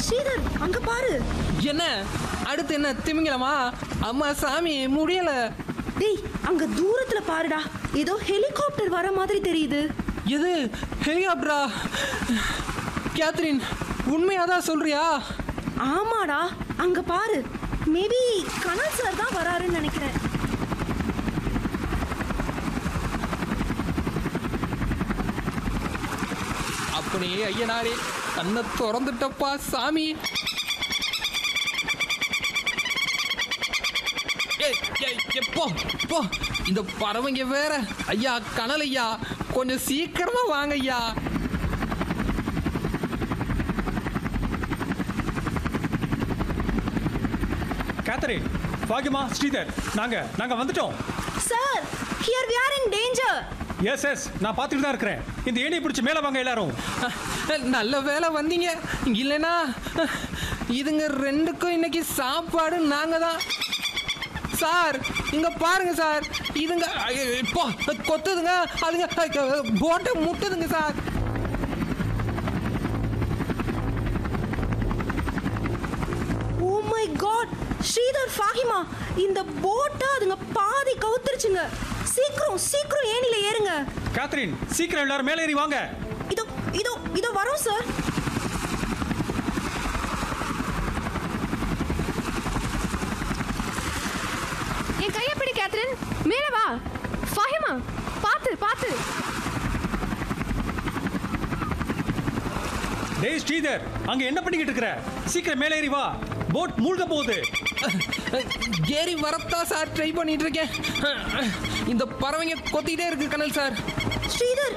ஸ்ரீதர் அங்க பாரு என்ன அடுத்து என்ன திமிங்கலமா அம்மா சாமி முடியல டேய் அங்க தூரத்துல பாருடா ஏதோ ஹெலிகாப்டர் வர மாதிரி தெரியுது எது ஹெலிகாப்டரா கேத்ரின் உண்மையாதான் சொல்றியா ஆமாடா அங்க பாரு மேபி கனல் சார் தான் வராருன்னு நினைக்கிறேன் அப்படியே ஐயனாரே கண்ணை திறந்துட்டப்பா சாமி ஏய், ஏய், ஏய், போ போ இந்த பறவைங்க வேற ஐயா கனல் ஐயா கொஞ்சம் சீக்கிரமா வாங்க ஐயா கேத்தரின் பாகிமா ஸ்ரீதர் நாங்க நாங்க வந்துட்டோம் sir here we are in danger yes yes நான் பார்த்துட்டு தான் இருக்கிறேன் இந்த ஏணியை பிடிச்சி மேலே வாங்க எல்லாரும் நல்ல வேலை வந்தீங்க இல்லைனா இதுங்க ரெண்டுக்கும் இன்னைக்கு சாப்பாடு நாங்க தான் சார் இங்க பாருங்க சார் இதுங்க ஐயோ, இப்போ கொத்துதுங்க அதுங்க போட்டை முட்டுதுங்க sir oh my god Sridhar Fahima இந்த போட்டை அதுங்க பாதி கவுத்துருச்சுங்க சீக்கிரம் சீக்கிரம் ஏணில ஏறுங்க கேத்தரின் சீக்கிரம் எல்லாரும் மேலே ஏறி வாங்க இதோ இதோ இதோ வரோம் சார் என் கையை பிடி கேத்ரின் மேலே வா ஃபாஹிமா பார்த்து பார்த்து டேய் ஸ்ரீதர் அங்க என்ன பண்ணிக்கிட்டு இருக்கிற சீக்கிரம் மேலே ஏறி வா போட் மூழ்க போகுது ஏறி வரத்தான் சார் ட்ரை பண்ணிட்டு இருக்கேன் இந்த பறவைங்க கொத்திக்கிட்டே இருக்கு கனல் சார் ஸ்ரீதர்